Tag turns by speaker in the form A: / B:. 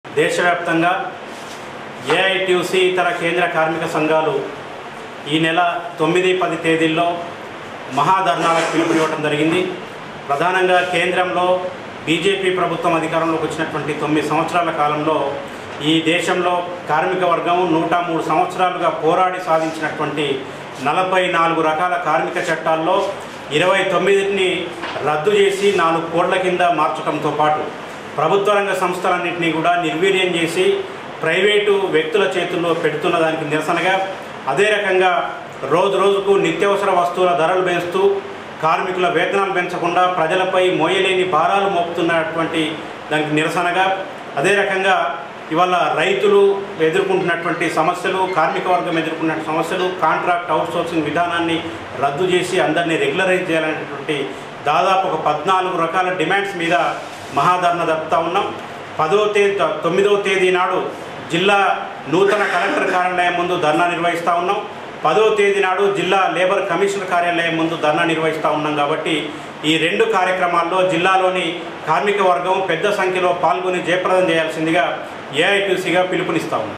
A: దేశవ్యాప్తంగా ఏఐటియుసి ఇతర కేంద్ర కార్మిక సంఘాలు ఈ నెల తొమ్మిది పది తేదీల్లో మహాధర్నాలకు పిలుపునివ్వడం జరిగింది ప్రధానంగా కేంద్రంలో బీజేపీ ప్రభుత్వం అధికారంలోకి వచ్చినటువంటి తొమ్మిది సంవత్సరాల కాలంలో ఈ దేశంలో కార్మిక వర్గం నూట మూడు సంవత్సరాలుగా పోరాడి సాధించినటువంటి నలభై నాలుగు రకాల కార్మిక చట్టాల్లో ఇరవై తొమ్మిదిని రద్దు చేసి నాలుగు కోట్ల కింద మార్చడంతో పాటు ప్రభుత్వ రంగ సంస్థలన్నింటినీ కూడా నిర్వీర్యం చేసి ప్రైవేటు వ్యక్తుల చేతుల్లో పెడుతున్న దానికి నిరసనగా అదే రకంగా రోజు రోజుకు నిత్యావసర వస్తువుల ధరలు పెంచుతూ కార్మికుల వేతనాలు పెంచకుండా ప్రజలపై మోయలేని భారాలు మోపుతున్నటువంటి దానికి నిరసనగా అదే రకంగా ఇవాళ రైతులు ఎదుర్కొంటున్నటువంటి సమస్యలు కార్మిక వర్గం ఎదుర్కొన్న సమస్యలు కాంట్రాక్ట్ అవుట్సోర్సింగ్ విధానాన్ని రద్దు చేసి అందరినీ రెగ్యులరైజ్ చేయాలనేటువంటి దాదాపు ఒక పద్నాలుగు రకాల డిమాండ్స్ మీద మహాధరణ జరుపుతా ఉన్నాం పదో తేదీ తొమ్మిదవ తేదీ నాడు జిల్లా నూతన కలెక్టర్ కార్యాలయం ముందు ధర్నా నిర్వహిస్తూ ఉన్నాం పదో తేదీ నాడు జిల్లా లేబర్ కమిషనర్ కార్యాలయం ముందు ధర్నా నిర్వహిస్తూ ఉన్నాం కాబట్టి ఈ రెండు కార్యక్రమాల్లో జిల్లాలోని కార్మిక వర్గం పెద్ద సంఖ్యలో పాల్గొని జయప్రదం చేయాల్సిందిగా ఏఐటీసీగా పిలుపునిస్తా ఉన్నాం